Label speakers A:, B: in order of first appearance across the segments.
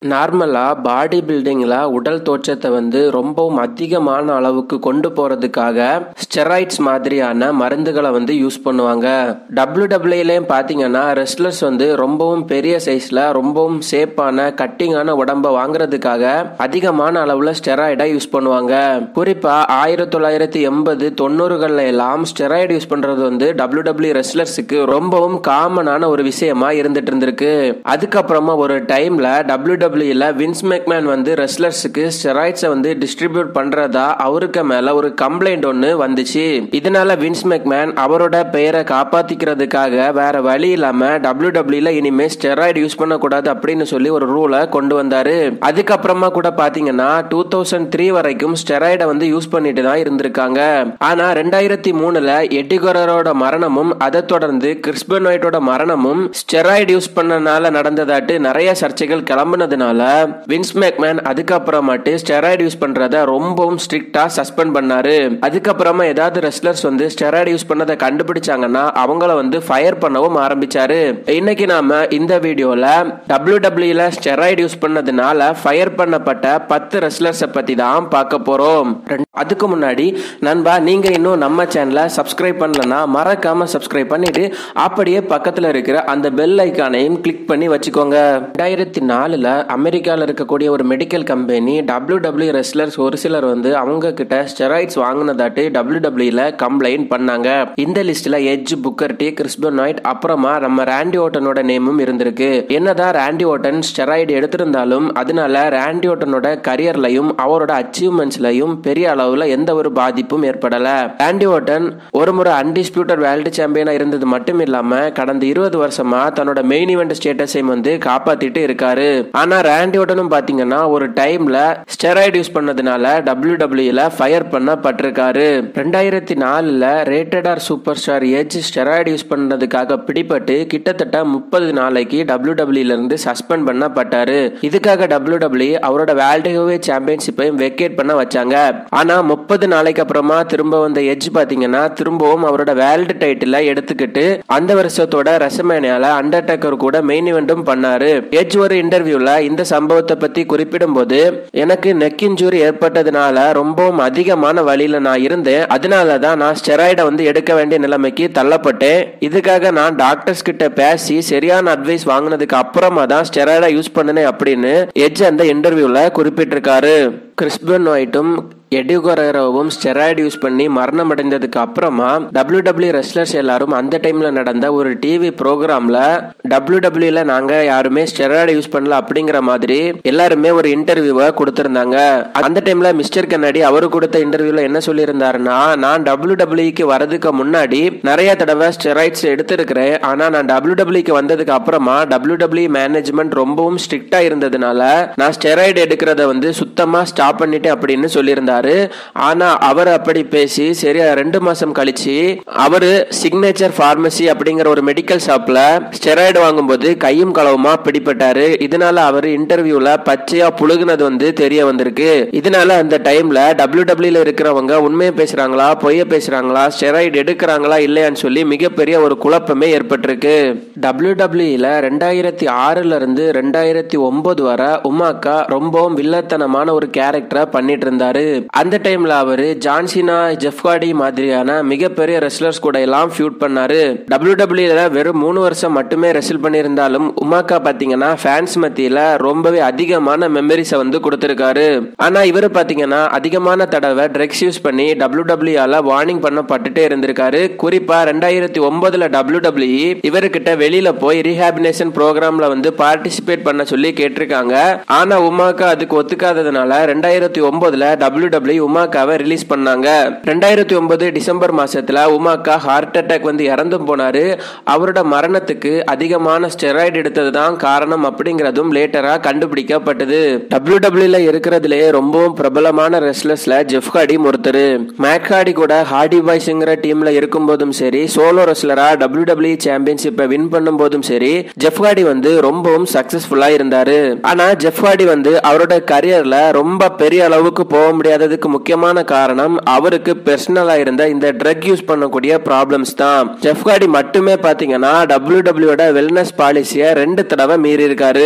A: நார்மலா பாடி பில்டிங்ல உடல் தோற்றத்தை வந்து ரொம்பவும் அதிகமான அளவுக்கு கொண்டு போறதுக்காக ஸ்டெராய்ட்ஸ் மாதிரியான மருந்துகளை வந்து யூஸ் பண்ணுவாங்க டபிள்யூ டபிள்யூலையும் பாத்தீங்கன்னா ரெஸ்லர்ஸ் வந்து ரொம்பவும் பெரிய சைஸ்ல ரொம்பவும் சேப்பான கட்டிங்கான உடம்ப வாங்குறதுக்காக அதிகமான அளவுல ஸ்டெராய்டை யூஸ் பண்ணுவாங்க குறிப்பா ஆயிரத்தி தொள்ளாயிரத்தி எண்பது தொண்ணூறுகள்ல எல்லாம் ஸ்டெராய்டு யூஸ் பண்றது வந்து டபிள்யூ டபிள்யூ ரெஸ்லர்ஸுக்கு ரொம்பவும் காமனான ஒரு விஷயமா இருந்துட்டு இருந்திருக்கு அதுக்கப்புறமா ஒரு டைம்ல டபிள்யூ டபிள்யூல வின்ஸ் மெக்மேன் வந்து ரெஸ்லர்ஸுக்கு ஸ்டெராய்ட்ஸை வந்து டிஸ்ட்ரிபியூட் பண்றதா அவருக்கு மேல ஒரு கம்ப்ளைண்ட் ஒன்னு வந்துச்சு இதனால வின்ஸ் மெக்மேன் அவரோட பெயரை காப்பாத்திக்கிறதுக்காக வேற வழி இல்லாம டபிள்யூ டபிள்யூல இனிமே ஸ்டெராய்டு யூஸ் பண்ணக்கூடாது அப்படின்னு சொல்லி ஒரு ரூலை கொண்டு வந்தாரு அதுக்கப்புறமா கூட பாத்தீங்கன்னா டூ தௌசண்ட் த்ரீ வரைக்கும் ஸ்டெராய்டை வந்து யூஸ் பண்ணிட்டு தான் இருந்திருக்காங்க ஆனா ரெண்டாயிரத்தி மூணுல எட்டிகொரரோட மரணமும் அதை தொடர்ந்து கிறிஸ்பனோய்டோட மரணமும் ஸ்டெராய்டு யூஸ் பண்ணனால நடந்ததாட்டு நிறைய சர்ச்சைகள் கிளம்புனதுனால வின்ஸ் மேக்மேன் அதுக்கப்புறமாட்டு ஸ்டெராய்டு யூஸ் பண்றத ரொம்பவும் ஸ்ட்ரிக்டா சஸ்பெண்ட் பண்ணாரு அதுக்கப்புறமா ஏதாவது ரெஸ்லர்ஸ் வந்து ஸ்டெராய்டு யூஸ் பண்ணதை கண்டுபிடிச்சாங்கன்னா அவங்கள வந்து ஃபயர் பண்ணவும் ஆரம்பிச்சாரு இன்னைக்கு நாம இந்த வீடியோல டபிள்யூ டபிள்யூல ஸ்டெராய்டு யூஸ் பண்ணதுனால ஃபயர் பண்ணப்பட்ட பத்து ரெஸ்லர்ஸை பத்தி தான் பார்க்க போறோம் அதுக்கு முன்னாடி நண்பா நீங்க இன்னும் நம்ம சேனலை சப்ஸ்கிரைப் பண்ணலனா மறக்காம சப்ஸ்கிரைப் பண்ணிட்டு அப்படியே பக்கத்துல இருக்கிற அந்த பெல் ஐக்கானையும் கிளிக் பண்ணி வச்சுக்கோங்க ரெண்டாயிரத்தி நாலுல அமெரிக்கால இருக்கக்கூடிய ஒரு medical company W W wrestlers ஒரு சிலர் வந்து அவங்க கிட்ட ஸ்டெராய்ட்ஸ் வாங்கினதாட்டு டபிள்யூ டபிள்யூல கம்ப்ளைண்ட் பண்ணாங்க இந்த லிஸ்ட்ல Edge Booker T Chris Benoit அப்புறமா நம்ம ராண்டி ஓட்டனோட நேமும் இருந்திருக்கு என்னதான் ராண்டி ஓட்டன் ஸ்டெராய்டு எடுத்திருந்தாலும் அதனால ராண்டி ஓட்டனோட கரியர்லையும் அவரோட அச்சீவ்மெண்ட்ஸ்லையும் பெரிய அளவுல எந்த ஒரு பாதிப்பும் ஏற்படல ராண்டி ஓட்டன் ஒரு முறை அன்டிஸ்பியூட்டட் வேர்ல்டு சாம்பியனா இருந்தது மட்டும் இல்லாம கடந்த இருபது வருஷமா தன்னோட மெயின் இவெண்ட் ஸ்டேட்டஸையும் வந்து காப்பாத்திட்டு இருக்காரு ஆனா ராண்டி ஓட்டனும் பாத்தீங்கன்னா ஒரு டைம்ல ஸ்டெராய்டு யூஸ் பண்ணதுனால டபிள்யூ டபிள்யூல ஃபயர் பண்ணப்பட்டிருக்காரு ரெண்டாயிரத்தி நாலுல rated R superstar Edge steroid use பண்ணதுக்காக பிடிபட்டு கிட்டத்தட்ட முப்பது நாளைக்கு டபிள்யூ டபிள்யூல இருந்து சஸ்பெண்ட் பண்ணப்பட்டாரு இதுக்காக டபிள்யூ டபிள்யூ அவரோட வேர்ல்டு ஹெவி சாம்பியன்ஷிப்பையும் வெக்கேட் பண்ண வச்சாங்க ஆனா முப்பது நாளைக்கு அப்புறமா திரும்ப வந்த எஜ் பாத்தீங்கன்னா திரும்பவும் அவரோட வேர்ல்டு டைட்டில எடுத்துக்கிட்டு அந்த வருஷத்தோட ரசமேனியால அண்டர்டேக்கர் கூட மெயின் இவெண்ட்டும் பண்ணாரு எஜ் ஒரு இன்டர்வியூல இந்த சம்பவத்தை பத்தி குறிப்பிடும் போது எனக்கு நெக் இன்ஜுரி ஏற்பட்டதுனால ரொம்பவும் அதிகமான வழியில நான் இருந்தேன் அதனால தான் நான் ஸ்டெராய்டை வந்து எடுக்க வேண்டிய நிலைமைக்கு தள்ளப்பட்டேன் இதுக்காக நான் டாக்டர்ஸ் கிட்ட பேசி சரியான அட்வைஸ் வாங்கினதுக்கு அப்புறமா தான் ஸ்டெராய்டை யூஸ் பண்ணினேன் அப்படின்னு எஜ் அந்த இன்டர்வியூல குறிப்பிட்டிருக்காரு கிறிஸ்பன் ஒயிட்டும் எடிகோரரோவும் ஸ்டெராய்டு யூஸ் பண்ணி மரணம் அடைந்ததுக்கு அப்புறமா டபிள்யூ டபிள்யூ ரெஸ்லர்ஸ் எல்லாரும் அந்த டைம்ல நடந்த ஒரு டிவி ப்ரோக்ராம்ல டபிள்யூ டபிள்யூல நாங்க யாருமே ஸ்டெராய்டு யூஸ் பண்ணல அப்படிங்கிற மாதிரி எல்லாருமே ஒரு இன்டர்வியூவை கொடுத்திருந்தாங்க அந்த டைம்ல மிஸ்டர் கண்ணாடி அவரு கொடுத்த இன்டர்வியூல என்ன சொல்லியிருந்தாருன்னா நான் டபிள்யூ டபிள்யூக்கு வரதுக்கு முன்னாடி நிறைய தடவை ஸ்டெராய்ட்ஸ் எடுத்திருக்கிறேன் ஆனா நான் டபிள்யூ டபிள்யூக்கு வந்ததுக்கு அப்புறமா டபிள்யூ டபிள்யூ மேனேஜ்மெண்ட் ரொம்பவும் ஸ்ட்ரிக்டா இருந்ததுனால நான் ஸ்டெராய்டு எடுக்கிறத வந்து சுத்தமா ஸ்டாப் பண்ணிட்டேன் அப்படின்னு சொல்லியிருந்தாரு ஆனா அவர் அப்படி பேசி சரியா ரெண்டு மாசம் கழிச்சு அவரு சிக்னேச்சர் பார்மசி அப்படிங்கிற ஒரு மெடிக்கல் ஷாப்ல ஸ்டெராய்டு வாங்கும்போது கையும் களவுமா பிடிபட்டாரு இதனால அவர் இன்டர்வியூல பச்சையா புழுகுனது வந்து தெரிய வந்திருக்கு இதனால அந்த டைம்ல டபிள்யூ டபிள்யூல இருக்கிறவங்க உண்மையை பேசுறாங்களா பொய்ய பேசுறாங்களா ஸ்டெராய்டு எடுக்கிறாங்களா இல்லையான்னு சொல்லி மிகப்பெரிய ஒரு குழப்பமே ஏற்பட்டிருக்கு டபிள்யூ டபிள்யூல ரெண்டாயிரத்தி ஆறுல இருந்து ரெண்டாயிரத்தி ஒன்பது வரை உமாக்கா ரொம்பவும் வில்லத்தனமான ஒரு கேரக்டரை பண்ணிட்டு இருந்தாரு அந்த டைம்ல அவரு ஜான்சினா ஜெஃப்காடி மாதிரியான மிகப்பெரிய ரெஸ்லர்ஸ் கூட எல்லாம் ஃபியூட் பண்ணாரு டபிள்யூ டபிள்யூல வெறும் மூணு வருஷம் மட்டுமே ரெஸ்ல் பண்ணியிருந்தாலும் உமாக்கா பாத்தீங்கன்னா ஃபேன்ஸ் மத்தியில ரொம்பவே அதிகமான மெமரிஸை வந்து கொடுத்திருக்காரு ஆனா இவரு பாத்தீங்கன்னா அதிகமான தடவை ட்ரக்ஸ் யூஸ் பண்ணி டபிள்யூ டபிள்யூஆல வார்னிங் பண்ணப்பட்டுட்டே இருந்திருக்காரு குறிப்பா ரெண்டாயிரத்தி ஒன்பதுல டபிள்யூ டபிள்யூ இவர்கிட்ட வெளியில போய் ரீஹாபினேஷன் ப்ரோக்ராம்ல வந்து பார்ட்டிசிபேட் பண்ண சொல்லி கேட்டிருக்காங்க ஆனா உமாக்கா அதுக்கு ஒத்துக்காததுனால ரெண்டாயிரத்தி ஒன்பதுல டபிள்யூ டபிள்யூ உமாக்காவை ரிலீஸ் பண்ணாங்க ரெண்டாயிரத்தி ஒன்பது டிசம்பர் மாசத்துல உமாக்கா ஹார்ட் அட்டாக் வந்து இறந்தும் போனாரு அவரோட மரணத்துக்கு அதிகமான ஸ்டெராய்டு எடுத்தது தான் காரணம் அப்படிங்கறதும் லேட்டரா கண்டுபிடிக்கப்பட்டது டபிள்யூ டபிள்யூல இருக்கிறதுலயே ரொம்பவும் பிரபலமான ரெஸ்லர்ஸ்ல ஜெஃப் ஹார்டி ஒருத்தர் மேக் ஹார்டி கூட ஹார்டி பாய்ஸ்ங்கிற டீம்ல இருக்கும் போதும் சரி சோலோ ரெஸ்லரா டபிள்யூ டபிள்யூ சாம்பியன்ஷிப்பை வின் பண்ணும் போதும் சரி ஜெஃப் ஹார்டி வந்து ரொம்பவும் சக்சஸ்ஃபுல்லா இருந்தாரு ஆனா ஜெஃப் ஹார்டி வந்து அவரோட கரியர்ல ரொம்ப பெரிய அளவுக்கு போக முடியாததுக்கு முக்கியமான காரணம் அவருக்கு பெர்சனலா இருந்த இந்த ட்ரக் யூஸ் பண்ணக்கூடிய ப்ராப்ளம்ஸ் தான் ஜெஃப் ஹார்டி மட்டுமே பாத்தீங்கன்னா டபிள்யூ டபிள்யூட வெல்னஸ் பாலிசிய ரெண்டு தடவை மீறி இருக்காரு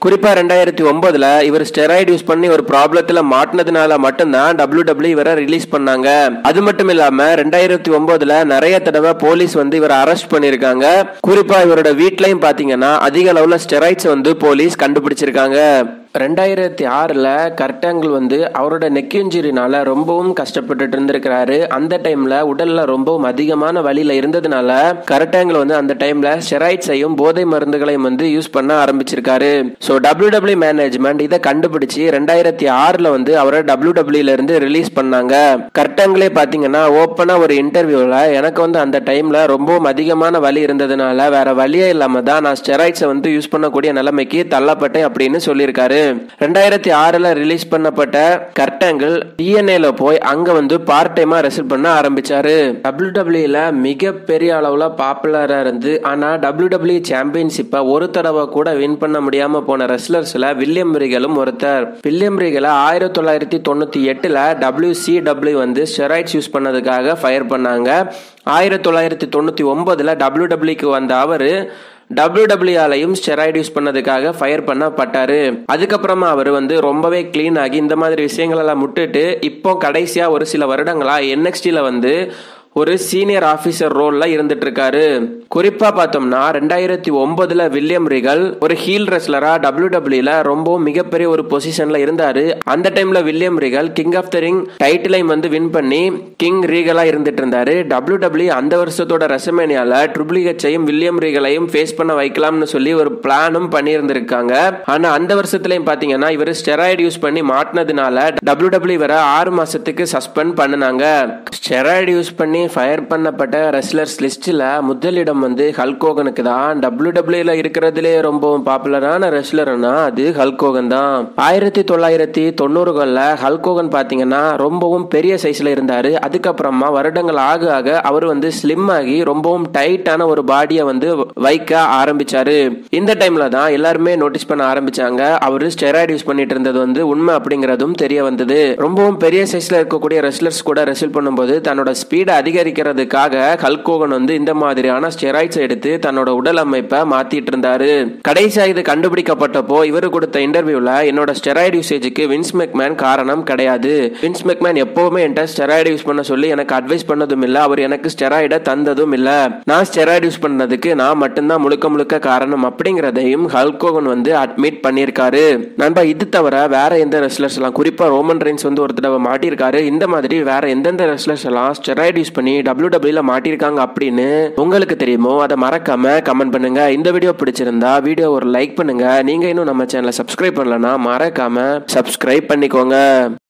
A: குறிப்பா ரெண்டாயிரத்தி ஒன்பதுல இவர் ஸ்டெராய்டு யூஸ் பண்ணி ஒரு ப்ராப்ளத்துல மாட்டினதுனால மட்டும்தான் டபிள்யூ டபிள்யூ இவரை ரிலீஸ் பண்ணாங்க அது மட்டும் இல்லாம ரெண்டாயிரத்தி ஒன்பதுல நிறைய தடவை போலீஸ் வந்து இவரை அரெஸ்ட் பண்ணிருக்காங்க குறிப்பா இவரோட வீட்லயும் பாத்தீங்கன்னா அதிக அளவுல ஸ்டெராய்ட்ஸ் வந்து போலீஸ் கண்டுபிடிச்சிருக்காங்க ரெண்டாயிரத்தி ஆறில் கர்டாங்கிள் வந்து அவரோட நெக் இன்ஜுரினால ரொம்பவும் கஷ்டப்பட்டுட்டு இருந்திருக்கிறாரு அந்த டைம்ல உடல்ல ரொம்பவும் அதிகமான வழியில இருந்ததுனால கர்டாங்கிள் வந்து அந்த டைம்ல ஸ்டெராய்ட்ஸையும் போதை மருந்துகளையும் வந்து யூஸ் பண்ண ஆரம்பிச்சிருக்காரு ஸோ டபிள்யூ டபிள்யூ மேனேஜ்மெண்ட் இதை கண்டுபிடிச்சு ரெண்டாயிரத்தி ஆறில் வந்து அவரை டபிள்யூ டபிள்யூல இருந்து ரிலீஸ் பண்ணாங்க கர்டாங்கிளே பார்த்தீங்கன்னா ஓப்பனா ஒரு இன்டர்வியூல எனக்கு வந்து அந்த டைம்ல ரொம்பவும் அதிகமான வலி இருந்ததுனால வேற வழியே இல்லாம தான் நான் ஸ்டெராய்ட்ஸை வந்து யூஸ் பண்ணக்கூடிய நிலைமைக்கு தள்ளப்பட்டேன் அப்படின்னு சொல்லியிருக்காரு ரெண்டாயிரத்தி ஆறுல ரிலீஸ் பண்ணப்பட்ட கர்டாங்கிள் டிஎன்ஏல போய் அங்க வந்து பார்ட் டைமா ரெசல் பண்ண ஆரம்பிச்சாரு டபிள்யூ டபிள்யூல மிகப்பெரிய அளவுல பாப்புலரா இருந்து ஆனா டபிள்யூ டபிள்யூ சாம்பியன்ஷிப்பை ஒரு தடவை கூட வின் பண்ண முடியாம போன ரெஸ்லர்ஸ்ல வில்லியம் ரிகலும் ஒருத்தர் வில்லியம் ரிகலை ஆயிரத்தி தொள்ளாயிரத்தி தொண்ணூத்தி எட்டுல டபிள்யூ சி டபிள்யூ வந்து ஸ்டெராய்ட்ஸ் யூஸ் பண்ணதுக்காக ஃபயர் பண்ணாங்க ஆயிரத்தி தொள்ளாயிரத்தி தொண்ணூத்தி ஒன்பதுல டபிள்யூ டபிள்யூக்கு வந்த அவரு டபிள்யூ டபிள்யூஆலையும் ஸ்டெராய்டு யூஸ் பண்ணதுக்காக ஃபயர் பண்ணப்பட்டாரு அதுக்கப்புறமா அவர் வந்து ரொம்பவே க்ளீன் ஆகி இந்த மாதிரி விஷயங்களெல்லாம் முட்டுட்டு இப்போ கடைசியா ஒரு சில வருடங்களா என்எக்ஸ்டில வந்து ஒரு சீனியர் ஆபீசர் ரோல்ல இருந்துட்டு இருக்காரு குறிப்பா பார்த்தோம்னா ரெண்டாயிரத்தி ஒன்பதுல வில்லியம் ரிகல் ஒரு ஹீல் ரெஸ்லரா டபிள்யூ டபிள்யூல ரொம்பவும் மிகப்பெரிய ஒரு பொசிஷன்ல இருந்தாரு அந்த டைம்ல William Regal king of the ring டைட்டிலையும் வந்து வின் பண்ணி கிங் ரீகலா இருந்துட்டு இருந்தாரு டபிள்யூ டபிள்யூ அந்த வருஷத்தோட ரெசமேனியால ட்ரிபிள் ஹெச்சையும் வில்லியம் ரீகலையும் ஃபேஸ் பண்ண வைக்கலாம்னு சொல்லி ஒரு பிளானும் பண்ணியிருந்திருக்காங்க ஆனா அந்த வருஷத்துலயும் பாத்தீங்கன்னா இவர் ஸ்டெராய்டு யூஸ் பண்ணி மாட்டினதுனால டபிள்யூ டபிள்யூ வர ஆறு மாசத்துக்கு சஸ்பெண்ட் பண்ணினாங்க ஸ்டெராய்டு யூஸ் பண்ணி ஃபயர் பண்ணப்பட்ட ரெஸ்லர்ஸ் லிஸ்ட்ல முதலிடம் வந்து ஹல்கோகனுக்கு தான் டபிள்யூ டபிள்யூல இருக்கிறதுலே ரொம்பவும் பாப்புலரான ரெஸ்லர்னா அது ஹல்கோகன் தான் ஆயிரத்தி தொள்ளாயிரத்தி தொண்ணூறுகள்ல ஹல்கோகன் பாத்தீங்கன்னா ரொம்பவும் பெரிய சைஸ்ல இருந்தாரு அதுக்கப்புறமா வருடங்கள் ஆக ஆக அவர் வந்து ஸ்லிம் ஆகி ரொம்பவும் டைட்டான ஒரு பாடியை வந்து வைக்க ஆரம்பிச்சாரு இந்த டைம்ல தான் எல்லாருமே நோட்டீஸ் பண்ண ஆரம்பிச்சாங்க அவரு ஸ்டெராய்டு யூஸ் பண்ணிட்டு இருந்தது வந்து உண்மை அப்படிங்கறதும் தெரிய வந்தது ரொம்பவும் பெரிய சைஸ்ல இருக்கக்கூடிய ரெஸ்லர்ஸ் கூட ரெசில் பண்ணும்போது தன்னோட ஸ்பீடை அதிகரிக்கிறதுக்காக ஹல்கோகன் வந்து இந்த மாதிரியான ஸ்டெராய்ட்ஸ் எடுத்து தன்னோட உடல் அமைப்பை மாத்திட்டு இருந்தாரு கடைசியா இது கண்டுபிடிக்கப்பட்டப்போ இவர் கொடுத்த இன்டர்வியூல என்னோட ஸ்டெராய்டு யூசேஜுக்கு வின்ஸ் மெக்மேன் காரணம் கிடையாது வின்ஸ் மெக்மேன் எப்பவுமே என்கிட்ட ஸ்டெராய்டு யூஸ் பண்ண சொல்லி எனக்கு அட்வைஸ் பண்ணதும் இல்ல அவர் எனக்கு ஸ்டெராய்டை தந்ததும் இல்ல நான் ஸ்டெராய்டு யூஸ் பண்ணதுக்கு நான் மட்டும்தான் முழுக்க முழுக்க காரணம் அப்படிங்கிறதையும் ஹல்கோகன் வந்து அட்மிட் பண்ணியிருக்காரு நண்பா இது தவிர வேற எந்த ரெஸ்லர்ஸ் எல்லாம் குறிப்பா ரோமன் ரெயின்ஸ் வந்து ஒரு தடவை மாட்டியிருக்காரு இந்த மாதிரி வேற எந்தெந்த ரெஸ்லர்ஸ் எல்லாம் ஸ்டெராய்டு யூஸ் பண்ணி டபிள்யூ டபிள்யூல மாட்டியிருக்காங்க அப்படின்னு உங்களுக்கு தெரியுமோ அதை மறக்காம கமெண்ட் பண்ணுங்க இந்த வீடியோ பிடிச்சிருந்தா வீடியோ ஒரு லைக் பண்ணுங்க நீங்க இன்னும் நம்ம சேனலை சப்ஸ்கிரைப் பண்ணலன்னா மறக்காம சப்ஸ்கிரைப் பண்ணிக்கோங்க